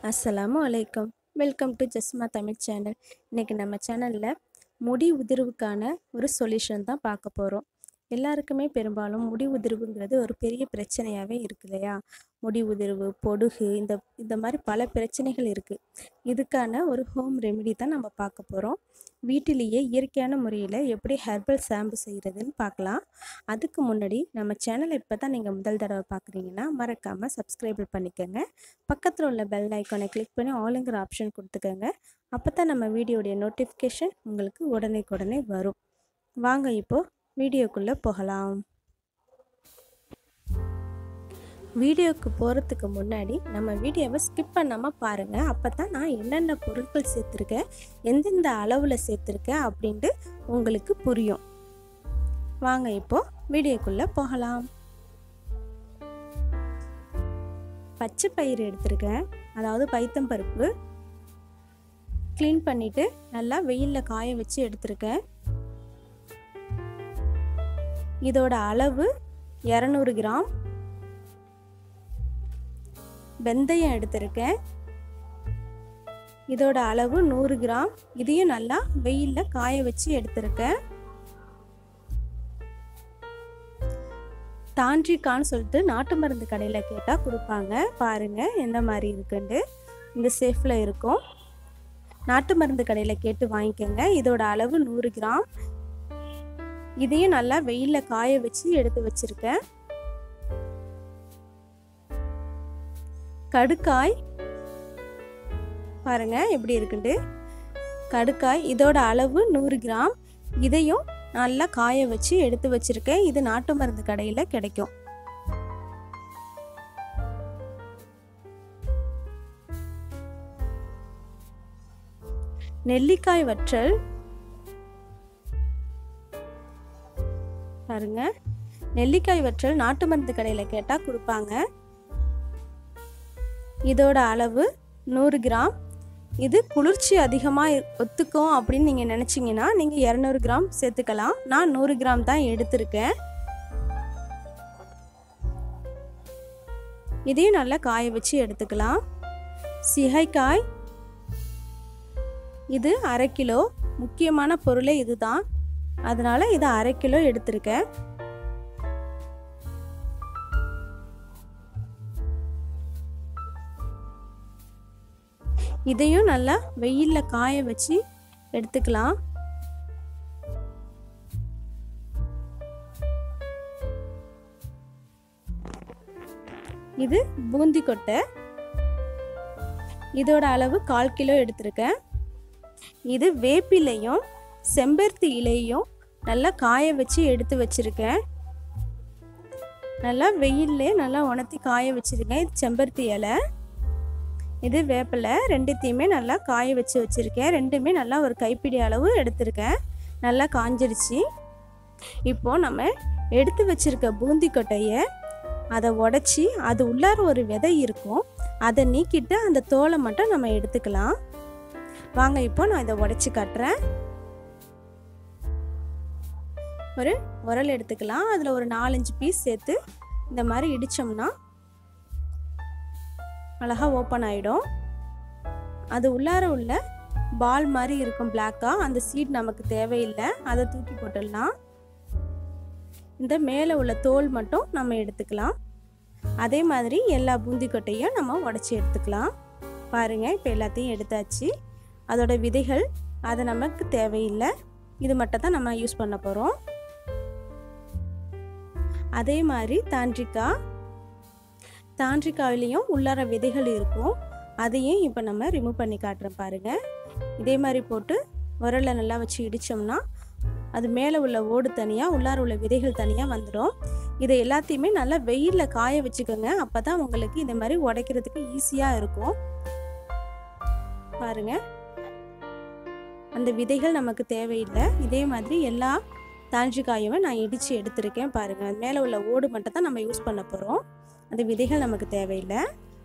அஸ்ஸலாமு அலைக்கும் welcome to Jasma Tamil channel இன்றைக்கி நம்ம சேனலில் முடி உதிர்வுக்கான ஒரு சொல்யூஷன் தான் பார்க்க போகிறோம் எல்லாருக்குமே பெரும்பாலும் முடி உதிர்வுங்கிறது ஒரு பெரிய பிரச்சனையாகவே இருக்கு இல்லையா முடி உதிர்வு பொடுகு இந்த இந்த மாதிரி பல பிரச்சனைகள் இருக்குது இதுக்கான ஒரு ஹோம் ரெமெடி தான் நம்ம பார்க்க போகிறோம் வீட்டிலேயே இயற்கையான முறையில் எப்படி ஹெர்பல் ஷாம்பு செய்கிறதுன்னு பார்க்கலாம் அதுக்கு முன்னாடி நம்ம சேனலை இப்போ தான் நீங்கள் முதல் தடவை பார்க்குறீங்கன்னா மறக்காமல் சப்ஸ்கிரைப் பண்ணிக்கோங்க பக்கத்தில் உள்ள பெல் ஐக்கானை கிளிக் பண்ணி ஆளுங்கிற ஆப்ஷன் கொடுத்துக்கோங்க அப்போ தான் நம்ம வீடியோடைய நோட்டிஃபிகேஷன் உங்களுக்கு உடனே உடனே வரும் வாங்க இப்போது வீடியோக்குள்ளே போகலாம் வீடியோவுக்கு போகிறதுக்கு முன்னாடி நம்ம வீடியோவை ஸ்கிப் பண்ணாமல் பாருங்கள் அப்போ தான் நான் என்னென்ன பொருட்கள் சேர்த்துருக்கேன் எந்தெந்த அளவில் சேர்த்துருக்கேன் அப்படின்ட்டு உங்களுக்கு புரியும் வாங்க இப்போது வீடியோக்குள்ளே போகலாம் பச்சை பயிர் எடுத்திருக்கேன் அதாவது பைத்தம்பருப்பு க்ளீன் பண்ணிவிட்டு நல்லா வெயிலில் காய வச்சு எடுத்திருக்கேன் இதோட அளவு இரநூறு கிராம் வெந்தயம் எடுத்திருக்கேன் இதோட அளவு நூறு கிராம் இதையும் நல்லா வெயிலில் காய வச்சு எடுத்திருக்கேன் தாண்டிக்கான்னு சொல்லிட்டு நாட்டு மருந்து கடையில் கேட்டால் கொடுப்பாங்க பாருங்கள் எந்த மாதிரி இருக்குன்ட்டு இந்த சேஃபில் இருக்கும் நாட்டு மருந்து கடையில் கேட்டு வாங்கிக்கோங்க இதோட அளவு நூறு கிராம் இதையும் நல்லா வெயிலில் காய வச்சு எடுத்து வச்சுருக்கேன் கடுக்காய் பாருங்க எப்படி இருக்குண்டு கடுக்காய் இதோட அளவு நூறு கிராம் இதையும் நல்லா காய வச்சு எடுத்து வச்சிருக்கேன் இது நாட்டு மருந்து கடையில் கிடைக்கும் நெல்லிக்காய் வற்றல் பாருங்க நெல்லிக்காய் வற்றல் நாட்டு மருந்து கடையில் கேட்டால் கொடுப்பாங்க இதோட அளவு நூறு கிராம் இது குளிர்ச்சி அதிகமாக ஒத்துக்கும் அப்படின்னு நீங்கள் நினச்சிங்கன்னா நீங்கள் இரநூறு கிராம் சேர்த்துக்கலாம் நான் நூறு கிராம் தான் எடுத்திருக்கேன் இதையும் நல்லா காய வச்சு எடுத்துக்கலாம் சிகைக்காய் இது அரை கிலோ முக்கியமான பொருளே இதுதான் அதனால் இதை அரை கிலோ எடுத்திருக்கேன் இதையும் நல்லா வெயிலில் காய வச்சு எடுத்துக்கலாம் இது பூந்தி கொட்டை இதோட அளவு கால் கிலோ எடுத்திருக்கேன் இது வேப்பிலையும் செம்பருத்தி இலையும் நல்லா காய வச்சு எடுத்து வச்சுருக்கேன் நல்லா வெயிலே நல்லா உணர்த்தி காய வச்சுருக்கேன் இது செம்பருத்தி இலை இது வேப்பிலை ரெண்டுத்தையுமே நல்லா காய வச்சு வச்சுருக்கேன் ரெண்டுமே நல்லா ஒரு கைப்பிடி அளவு எடுத்திருக்கேன் நல்லா காஞ்சிருச்சு இப்போது நம்ம எடுத்து வச்சுருக்க பூந்தி கொட்டையை அதை உடச்சி அது உள்ளார ஒரு விதை இருக்கும் அதை நீக்கிட்டு அந்த தோலை மட்டும் நம்ம எடுத்துக்கலாம் வாங்க இப்போ நான் இதை உடச்சி காட்டுறேன் ஒரு உரல் எடுத்துக்கலாம் அதில் ஒரு நாலஞ்சு பீஸ் சேர்த்து இந்த மாதிரி இடித்தோம்னா அழகாக ஓப்பன் ஆகிடும் அது உள்ளார உள்ள பால் மாதிரி இருக்கும் பிளாக்காக அந்த சீட் நமக்கு தேவையில்லை அதை தூக்கி போட்டுடலாம் இந்த மேலே உள்ள தோல் மட்டும் நம்ம எடுத்துக்கலாம் அதே மாதிரி எல்லா பூந்தி கொட்டையும் நம்ம உடச்சி எடுத்துக்கலாம் பாருங்கள் இப்போ எல்லாத்தையும் எடுத்தாச்சு அதோட விதைகள் அது நமக்கு தேவையில்லை இது மட்டும் தான் நம்ம யூஸ் பண்ண போகிறோம் அதே மாதிரி தாண்டிக்காய் தாண்டிக்காயிலையும் உள்ளார விதைகள் இருக்கும் அதையும் இப்போ நம்ம ரிமூவ் பண்ணி காட்டுறோம் பாருங்கள் இதே மாதிரி போட்டு உரலில் நல்லா வச்சு இடித்தோம்னா அது மேலே உள்ள ஓடு தனியாக உள்ளார உள்ள விதைகள் தனியாக வந்துடும் இதை எல்லாத்தையுமே நல்லா வெயிலில் காய வச்சுக்கோங்க அப்போ தான் உங்களுக்கு இந்த மாதிரி உடைக்கிறதுக்கு ஈஸியாக இருக்கும் பாருங்க அந்த விதைகள் நமக்கு தேவையில்லை இதே மாதிரி எல்லா தாஞ்சிக்காயுமே நான் இடித்து எடுத்திருக்கேன் பாருங்கள் மேலே உள்ள ஓடு மட்டும் தான் நம்ம யூஸ் பண்ண போகிறோம் அந்த விதைகள் நமக்கு தேவையில்லை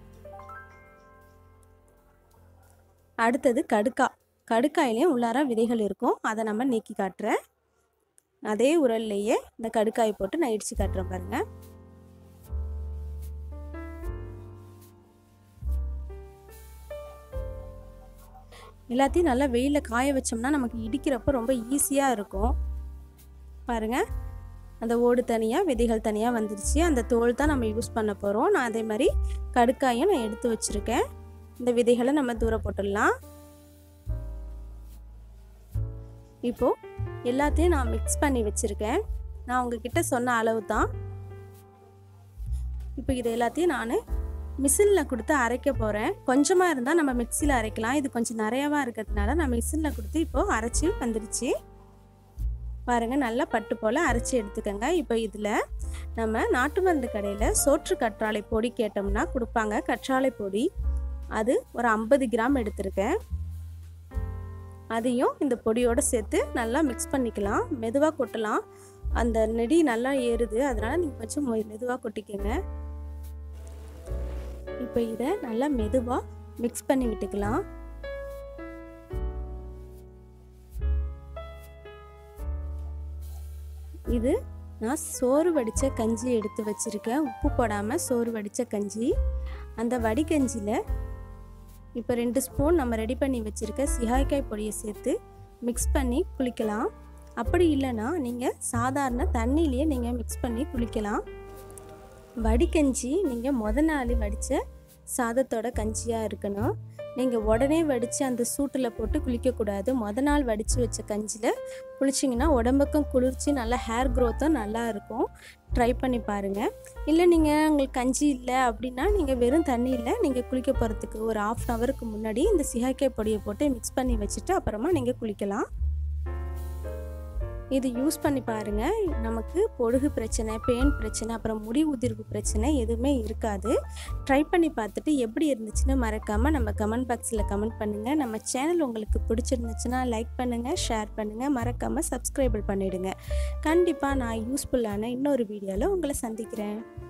அடுத்தது கடுக்காய் கடுக்காயிலையும் உள்ளார விதைகள் இருக்கும் அதை நம்ம நீக்கி காட்டுறேன் அதே உரல்லையே இந்த கடுக்காய் போட்டு நான் இடித்து காட்டுறேன் பாருங்கள் எல்லாத்தையும் நல்லா வெயிலில் காய வச்சோம்னா நமக்கு இடிக்கிறப்ப ரொம்ப ஈஸியாக இருக்கும் பாருங்கள் அந்த ஓடு தனியாக விதைகள் தனியாக வந்துருச்சு அந்த தோல் தான் நம்ம யூஸ் பண்ண போகிறோம் நான் அதே மாதிரி கடுக்காயும் நான் எடுத்து வச்சுருக்கேன் இந்த விதைகளை நம்ம தூர போட்டுடலாம் இப்போது எல்லாத்தையும் நான் மிக்ஸ் பண்ணி வச்சுருக்கேன் நான் உங்ககிட்ட சொன்ன அளவு தான் இப்போ இது எல்லாத்தையும் நான் மிஷினில் கொடுத்து அரைக்க போகிறேன் கொஞ்சமாக இருந்தால் நம்ம மிக்சியில் அரைக்கலாம் இது கொஞ்சம் நிறையாவாக இருக்கிறதுனால நான் மிஷினில் கொடுத்து இப்போது அரைச்சி வந்துடுச்சு பாருங்கள் நல்லா பட்டு போல் அரைச்சி எடுத்துக்கோங்க இப்போ இதில் நம்ம நாட்டு மருந்து கடையில் சோற்று கற்றாழை பொடி கேட்டோம்னா கொடுப்பாங்க கற்றாழை பொடி அது ஒரு ஐம்பது கிராம் எடுத்திருக்கேன் அதையும் இந்த பொடியோடு சேர்த்து நல்லா மிக்ஸ் பண்ணிக்கலாம் மெதுவாக கொட்டலாம் அந்த நெடி நல்லா ஏறுது அதனால் நீங்கள் கொஞ்சம் மெதுவாக கொட்டிக்கோங்க இப்போ இதை நல்லா மெதுவாக மிக்ஸ் பண்ணி விட்டுக்கலாம் இது நான் சோறு வடித்த கஞ்சி எடுத்து வச்சுருக்கேன் உப்பு போடாமல் சோறு வடித்த கஞ்சி அந்த வடிகஞ்சியில் இப்போ ரெண்டு ஸ்பூன் நம்ம ரெடி பண்ணி வச்சுருக்க சிகாய்க்காய் பொடியை சேர்த்து மிக்ஸ் பண்ணி குளிக்கலாம் அப்படி இல்லைன்னா நீங்கள் சாதாரண தண்ணியிலேயே நீங்கள் மிக்ஸ் பண்ணி குளிக்கலாம் வடிகஞ்சி நீங்கள் முத நாள் வடித்த சாதத்தோட கஞ்சியாக இருக்கணும் நீங்கள் உடனே வடித்து அந்த சூட்டில் போட்டு குளிக்கக்கூடாது முத நாள் வடித்து வச்ச கஞ்சியில் குளிச்சிங்கன்னா உடம்புக்கும் குளிர்ச்சி நல்லா ஹேர் க்ரோத்தும் நல்லா இருக்கும் ட்ரை பண்ணி பாருங்கள் இல்லை நீங்கள் உங்களுக்கு கஞ்சி இல்லை அப்படின்னா நீங்கள் வெறும் தண்ணியில் நீங்கள் குளிக்க போகிறதுக்கு ஒரு ஆஃப் அன் ஹவருக்கு முன்னாடி இந்த சிகாய்க்காய் பொடியை போட்டு மிக்ஸ் பண்ணி வச்சுட்டு அப்புறமா நீங்கள் குளிக்கலாம் இது யூஸ் பண்ணி பாருங்கள் நமக்கு பொடுகு பிரச்சனை பேன் பிரச்சனை அப்புறம் முடி உதிர்வு பிரச்சனை எதுவுமே இருக்காது ட்ரை பண்ணி பார்த்துட்டு எப்படி இருந்துச்சுன்னு மறக்காமல் நம்ம கமெண்ட் பாக்ஸில் கமெண்ட் பண்ணுங்கள் நம்ம சேனல் உங்களுக்கு பிடிச்சிருந்துச்சுன்னா லைக் பண்ணுங்கள் ஷேர் பண்ணுங்கள் மறக்காமல் சப்ஸ்கிரைபிள் பண்ணிவிடுங்க கண்டிப்பாக நான் யூஸ்ஃபுல்லான இன்னொரு வீடியோவில் உங்களை சந்திக்கிறேன்